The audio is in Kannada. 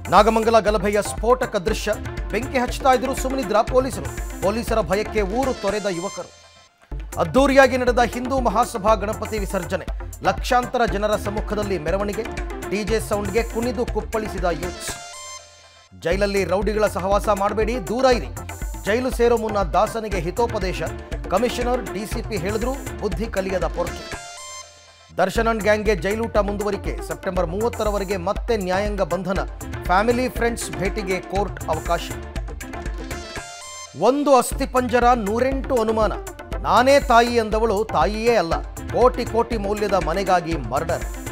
ನಾಗಮಂಗಲ ಗಲಭೆಯ ಸ್ಫೋಟಕ ದೃಶ್ಯ ಬೆಂಕಿ ಹಚ್ಚುತ್ತಾ ಇದ್ರು ಸುಮ್ಮನಿದ್ರ ಪೊಲೀಸರು ಪೊಲೀಸರ ಭಯಕ್ಕೆ ಊರು ತೊರೆದ ಯುವಕರು ಅದ್ದೂರಿಯಾಗಿ ನಡೆದ ಹಿಂದೂ ಮಹಾಸಭಾ ಗಣಪತಿ ವಿಸರ್ಜನೆ ಲಕ್ಷಾಂತರ ಜನರ ಸಮ್ಮುಖದಲ್ಲಿ ಮೆರವಣಿಗೆ ಡಿಜೆ ಸೌಂಡ್ಗೆ ಕುಣಿದು ಕುಪ್ಪಳಿಸಿದ ಯೂತ್ಸ್ ಜೈಲಲ್ಲಿ ರೌಡಿಗಳ ಸಹವಾಸ ಮಾಡಬೇಡಿ ದೂರ ಇರಿ ಜೈಲು ಸೇರೋ ಮುನ್ನ ದಾಸನಿಗೆ ಹಿತೋಪದೇಶ ಕಮಿಷನರ್ ಡಿಸಿಪಿ ಹೇಳಿದ್ರೂ ಬುದ್ಧಿ ಕಲಿಯದ ಪೊರ್ಕೆ ದರ್ಶನನ್ ಗ್ಯಾಂಗ್ಗೆ ಜೈಲೂಟ ಮುಂದುವರಿಕೆ ಸೆಪ್ಟೆಂಬರ್ ಮೂವತ್ತರವರೆಗೆ ಮತ್ತೆ ನ್ಯಾಯಾಂಗ ಬಂಧನ ಫ್ಯಾಮಿಲಿ ಫ್ರೆಂಡ್ಸ್ ಭೇಟಿಗೆ ಕೋರ್ಟ್ ಅವಕಾಶ ಒಂದು ಅಸ್ಥಿಪಂಜರ ನೂರೆಂಟು ಅನುಮಾನ ನಾನೇ ತಾಯಿ ಎಂದವಳು ತಾಯಿಯೇ ಅಲ್ಲ ಕೋಟಿ ಕೋಟಿ ಮೌಲ್ಯದ ಮನೆಗಾಗಿ ಮರ್ಡರ್